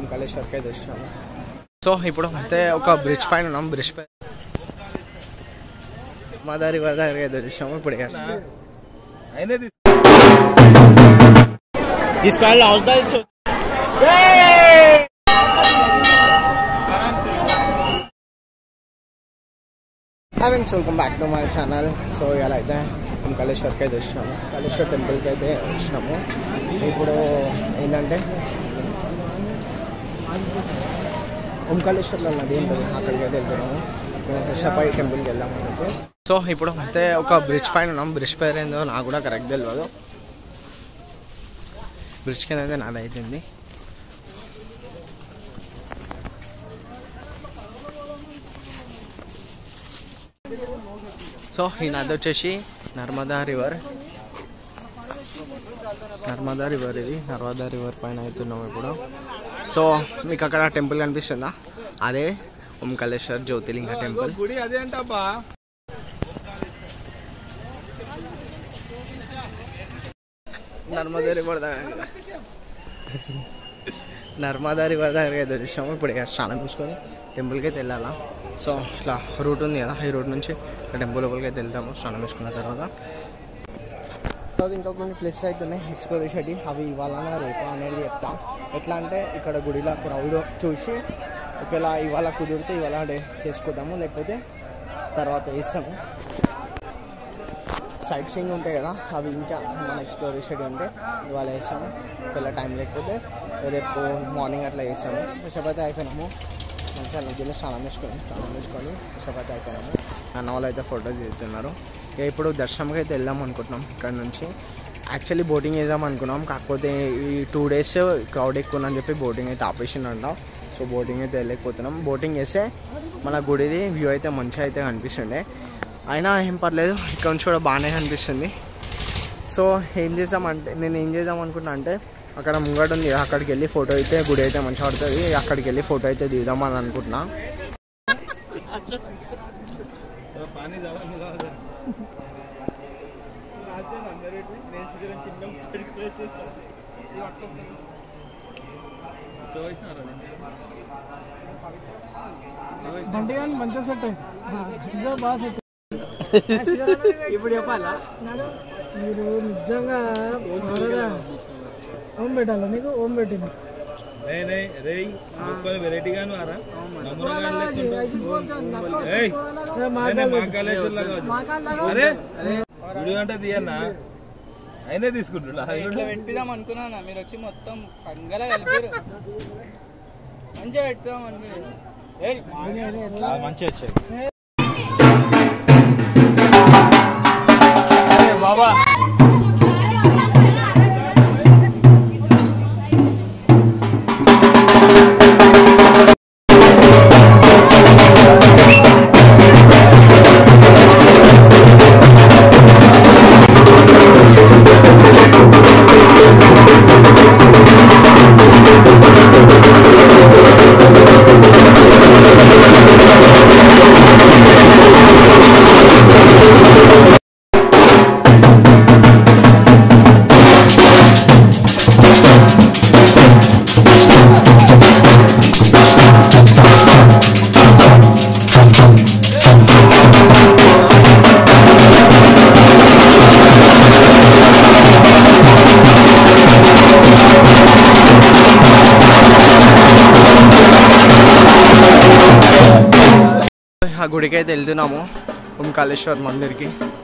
ఓంకాళేశ్వర్కి అయితే వచ్చినాము సో ఇప్పుడు అయితే ఒక బ్రిడ్జ్ పైన ఉన్నాం బ్రిడ్జ్ పైన మాదారి వారి దగ్గర అయితే వచ్చాము ఇప్పుడు ఇక తీసుకోవాలి అవుతాయి friends welcome back to my channel so ఇలా అయితే ఓంకాళేశ్వర్కి అయితే వచ్చినాము కాళేశ్వర్ టెంపుల్కి అయితే వచ్చినాము ఇప్పుడు ఏంటంటే ఓంకాళేశ్వర్లో నది ఉంటుంది అక్కడికి అయితే వెళ్తున్నాము కృష్ణపై టెంపుల్కి వెళ్దామని అయితే సో ఇప్పుడు అయితే ఒక బ్రిడ్జ్ పైన ఉన్నాం బ్రిడ్జ్ పైన ఏందో నాకు కూడా కరెక్ట్ తెలియదు బ్రిడ్జ్ కింద అయితే నాది అయిపోయింది సో ఈ నది వచ్చేసి నర్మదా రివర్ నర్మదా రివర్ ఇది నర్మదా రివర్ పైన అవుతున్నాం ఇప్పుడు సో మీకు అక్కడ టెంపుల్ కనిపిస్తుందా అదే ఓంకాళేశ్వర్ జ్యోతిలింగ టెంపుల్ గుడి అదే అంటబ్బా నర్మదా రివర్ దగ్గర నర్మదా రివర్ దగ్గర అయితే వచ్చాము ఇప్పుడు ఇక స్నానం చూసుకొని టెంపుల్కి అయితే వెళ్ళాలా సో ఇట్లా రూట్ ఉంది కదా ఈ రూట్ నుంచి టెంపుల్ లోపలికి అయితే వెళ్తాము స్నానం వేసుకున్న తర్వాత తర్వాత ఇంకా కొన్ని ప్లేసెస్ అయితే ఉన్నాయి ఎక్స్ప్లోరేషన్ అవి ఇవాళ రేపు అనేది చెప్తాం ఎట్లా అంటే ఇక్కడ గుడిలో క్రౌడ్ చూసి ఒకవేళ ఇవాళ కుదిరితే ఇవాళ డే చేసుకుంటాము లేకపోతే తర్వాత వేస్తాము సైట్ సీయింగ్ ఉంటాయి కదా అవి ఇంకా మన ఎక్స్ప్లోరేషన్ ఉంటే ఇవాళ వేస్తాము ఒకవేళ టైం లేకపోతే రేపు మార్నింగ్ అట్లా వేస్తాము చపాతి అయిపోయినాము మంచిగా నదిలో స్నానం వేసుకొని స్నానం వేసుకొని చపాతి అయిపోయినాము అన్న వాళ్ళు అయితే ఫోటోస్ తీస్తున్నారు ఇక ఇప్పుడు దర్శనంకి అయితే వెళ్దాం అనుకుంటున్నాం ఇక్కడ నుంచి యాక్చువల్లీ బోటింగ్ వేద్దాం అనుకున్నాం కాకపోతే ఈ టూ డేస్ క్రౌడ్ ఎక్కువ ఉందని చెప్పి బోటింగ్ అయితే ఆపేసిండంట సో బోటింగ్ అయితే వెళ్ళలేకపోతున్నాం బోటింగ్ వేస్తే మన గుడిది వ్యూ అయితే మంచిగా అయితే కనిపిస్తుండే అయినా ఏం పర్లేదు ఇక్కడ నుంచి కూడా బాగానే కనిపిస్తుంది సో ఏం చేద్దామంటే నేను ఏం చేద్దాం అనుకున్నా అంటే అక్కడ ముంగట ఉంది కదా, అక్కడికి వెళ్ళి ఫోటో అయితే గుడి అయితే మంచిగా పడుతుంది అక్కడికి వెళ్ళి ఫోటో అయితే దిగుదామని అనుకుంటున్నా पाणी झाला मिळाला బండి కానీ మంచిగా సెట్ నిజంగా బాగా సెట్ ఇప్పుడు చెప్పాలా మీరు నిజంగా బాగా ఓం పెట్టాలా నీకు ఓం పెట్టింది नाही नाही रे लोकल व्हेरायटी गाणं आरा नमुना गाणं ఏయ్ మాకాలేశ్వర్లా కావచ్చు అరే వీడియో అంటే తీయన్నా అయినా తీసుకుంటున్నా ఇట్లా పెట్టిదాం అనుకున్నాను మీరు వచ్చి మొత్తం సంగలా కలిపారు మంచిగా పెట్టుదాం అనుకున్నాను ఏయ్ మంచి వచ్చాయి బాబా ఆ గుడికి అయితే వెళ్తున్నాము ఓంకాళేశ్వర్ మందిర్కి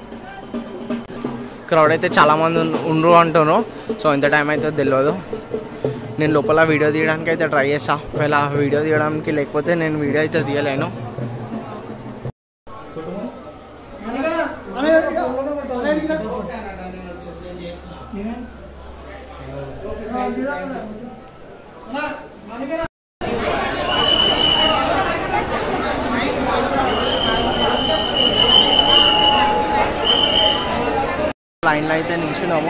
క్రౌడ్ అయితే చాలా మంది ఉన్- ఉండ్రు అంటున్నారు సో ఎంత టైం అయితే తెలియదు నేను లోపల వీడియో తీయడానికి అయితే ట్రై చేస్తా ఒకవేళ వీడియో తీయడానికి లేకపోతే నేను వీడియో అయితే తీయలేను లైన్లో అయితే నిల్చున్నాము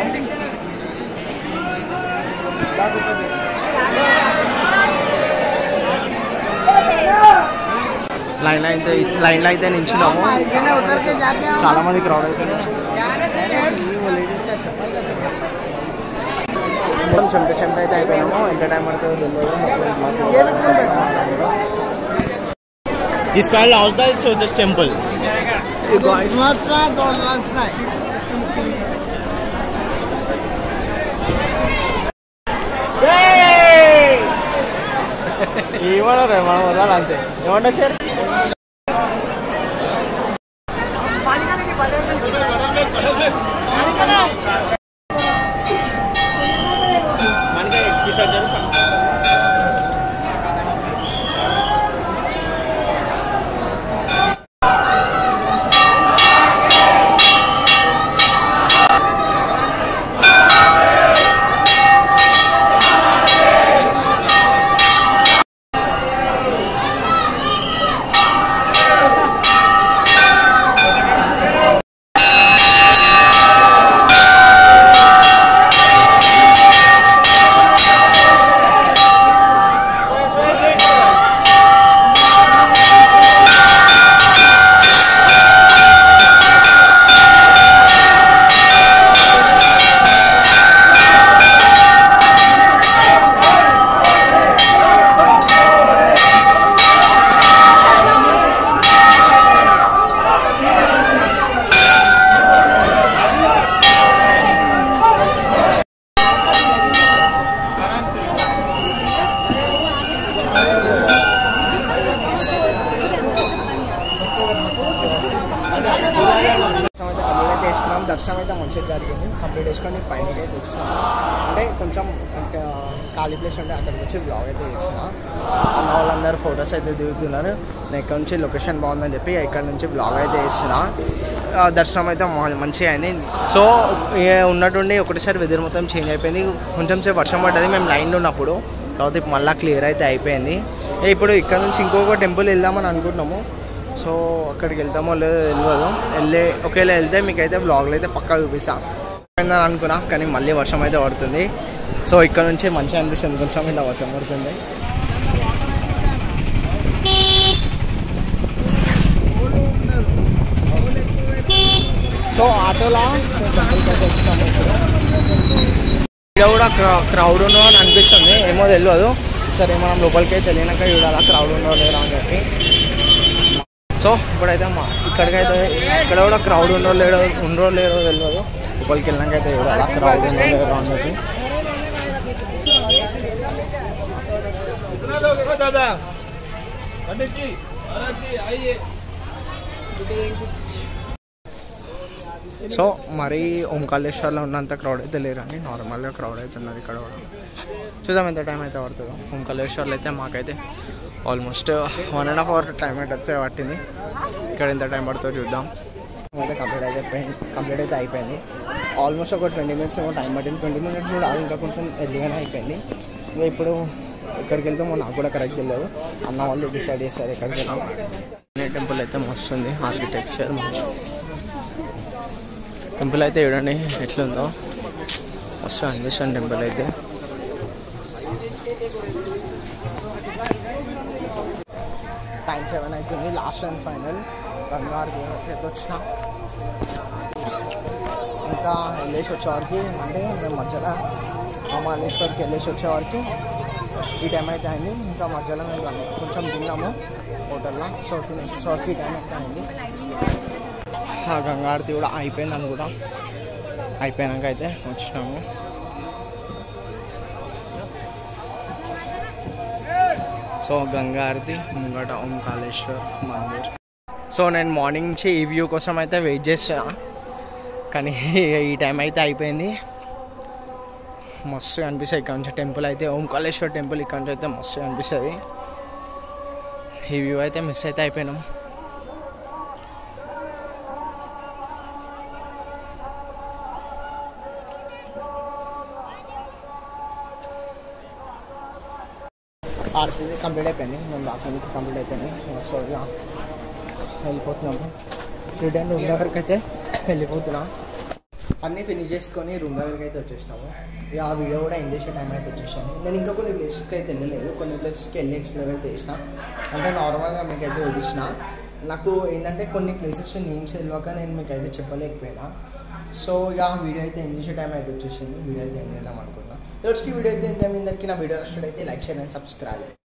లైన్ అయితే లైన్లో అయితే నిల్చున్నాము చాలా మంది క్రౌడ్ అయితే కొంచెం చెంట అయితే అయిపోయాము ఎంత టైం పడుతుందో తెలియదు It's called outside so this temple. ఏమన్నారు మనం వదలాలి అంతే ఏమన్నా సార్ మనకి ఎక్కిసారు కంప్లీట్ చేసుకున్నాం దర్శనం అయితే మంచిగా జరిగింది కంప్లీట్ చేసుకొని పైన అయితే వచ్చినాం అంటే కొంచెం అంటే ఖాళీ ప్లేస్ ఉంటే అక్కడికి వచ్చి బ్లాగ్ అయితే చేస్తున్నాం అన్న వాళ్ళందరూ ఫొటోస్ అయితే దిగుతున్నారు నేను ఇక్కడ నుంచి లొకేషన్ బాగుందని చెప్పి ఇక్కడ నుంచి బ్లాగ్ అయితే చేస్తున్నా ఆ, దర్శనం అయితే మా- మంచిగా అయింది సో ఏ ఉన్నట్టుండి ఒకటిసారి వెదర్ మొత్తం చేంజ్ అయిపోయింది కొంచెం సేపు వర్షం పడ్డది మేము లైన్లో ఉన్నప్పుడు తర్వాత ఇప్పుడు మళ్ళీ క్లియర్ అయితే అయిపోయింది ఏ, ఇప్పుడు ఇక్కడ నుంచి ఇంకొక టెంపుల్ వెళ్దామని అనుకుంటున్నాము సో అక్కడికి వెళ్తామో లేదో తెలియదు వెళ్ళే ఒకవేళ వెళ్తే మీకైతే బ్లాగ్లో అయితే పక్కా చూపిస్తాను అని అనుకున్నా కానీ మళ్ళీ వర్షం అయితే పడుతుంది సో ఇక్కడ నుంచి మంచిగా అనిపిస్తుంది కొంచెం ఇలా వర్షం పడుతుంది సో ఆటోలా టెంపుల్కి అయితే వచ్చినాము ఇప్పుడు ఇక్కడ కూడా క్రౌడ్ ఉన్నో అని అనిపిస్తుంది ఏమో తెలియదు సరే మనం లోపలికి అయితే వెళ్ళినాక చూడాలా క్రౌడ్ ఉన్నో లేరా అని చెప్పి సో ఇప్పుడైతే మా ఇక్కడికైతే ఇక్కడ కూడా క్రౌడ్ ఉండో లేడో ఉండో లేదో తెలియదు లోపలికి వెళ్ళినాక అయితే చూడాలా క్రౌడ్ ఉండో లేదో అని చెప్పి कितना लोग हो दादा पंडित जी महाराज जी आइए సో మరీ ఓంకాళేశ్వర్లో ఉన్నంత క్రౌడ్ అయితే లేరండి నార్మల్గా క్రౌడ్ అయితే ఉన్నది ఇక్కడ కూడా చూద్దాం ఎంత టైం అయితే పడుతుందో ఓంకాళేశ్వర్లో అయితే మాకైతే almost one and half hour time అయితే పట్టింది ఇక్కడ ఎంత టైం పడుతుందో చూద్దాం అయితే కంప్లీట్ అయితే అయిపోయింది కంప్లీట్ అయితే అయిపోయింది ఆల్మోస్ట్ ఒక ట్వంటీ మినిట్స్ ఏమో టైం పట్టింది ట్వంటీ మినిట్స్ కూడా ఇంకా కొంచెం ఎర్లీగానే అయిపోయింది ఇంకా ఇప్పుడు ఎక్కడికి వెళ్తామో నాకు కూడా కరెక్ట్ తెలియదు అన్న వాళ్ళు డిసైడ్ చేస్తారు ఎక్కడికి వెళ్తాం టెంపుల్ అయితే మస్తుంది ఆర్కిటెక్చర్ మంచి టెంపుల్ అయితే చూడండి ఎట్లుందో మస్తు అనిపిస్తుంది టెంపుల్ అయితే టైం సెవెన్ అవుతుంది లాస్ట్ అండ్ ఫైనల్ గంగారు అయితే వచ్చిన ఇంకా వెళ్ళేసి వచ్చేవారికి అంటే మేము మధ్యలో మామలేశ్వర్కి వెళ్ళేసి వచ్చేవారికి ఈ టైం అయితే అయింది ఇంకా మధ్యలో మేము గంగ- కొంచెం తిన్నాము హోటల్లో సో తినేసి వచ్చేవారికి ఈ టైం అయితే అయింది ఆ గంగా ఆరతి కూడా అయిపోయింది అనుకుంటా అయిపోయాక అయితే వచ్చినాము సో గంగా ఆరతి ముంగట ఓంకాళేశ్వర్ మందిర్ సో నేను మార్నింగ్ నుంచి ఈ వ్యూ కోసం అయితే వెయిట్ చేసా కానీ ఈ టైం అయితే అయిపోయింది మస్తు అనిపిస్తుంది ఇక్కడ నుంచి టెంపుల్ అయితే ఓంకాళేశ్వర్ టెంపుల్ ఇక్కడ నుంచి అయితే మస్తు అనిపిస్తుంది ఈ వ్యూ అయితే మిస్ అయితే అయిపోయినాం ఆర్సీ కంప్లీట్ అయిపోయింది మేము డాక్యుమెంట్ కంప్లీట్ అయిపోయింది సో ఇక వెళ్ళిపోతున్నాము రిటర్న్ రూమ్ దగ్గరికి అయితే వెళ్ళిపోతున్నాం అన్నీ ఫినిష్ చేసుకొని రూమ్ దగ్గరికి అయితే వచ్చేసినాము ఇక ఆ వీడియో కూడా ఎండ్ చేసే టైం అయితే వచ్చేసాను నేను ఇంకా కొన్ని ప్లేసెస్కి అయితే వెళ్ళలేదు కొన్ని ప్లేసెస్కి వెళ్ళి ఎక్స్ప్లోర్ అయితే చేసిన అంటే నార్మల్గా మీకు అయితే చూపించిన నాకు ఏంటంటే కొన్ని ప్లేసెస్ నేమ్స్ తెలియక నేను మీకు అయితే చెప్పలేకపోయినా సో ఇక ఆ వీడియో అయితే ఎండ్ చేసే టైం అయితే వచ్చేసింది వీడియో అయితే ఎండ్ చేద్దాం అనుకున్నా రోజుకి వీడియో అయితే ఎంత మీ అందరికీ నా వీడియో నచ్చినట్లయితే లైక్ షేర్ అండ్ సబ్స్క్రైబ్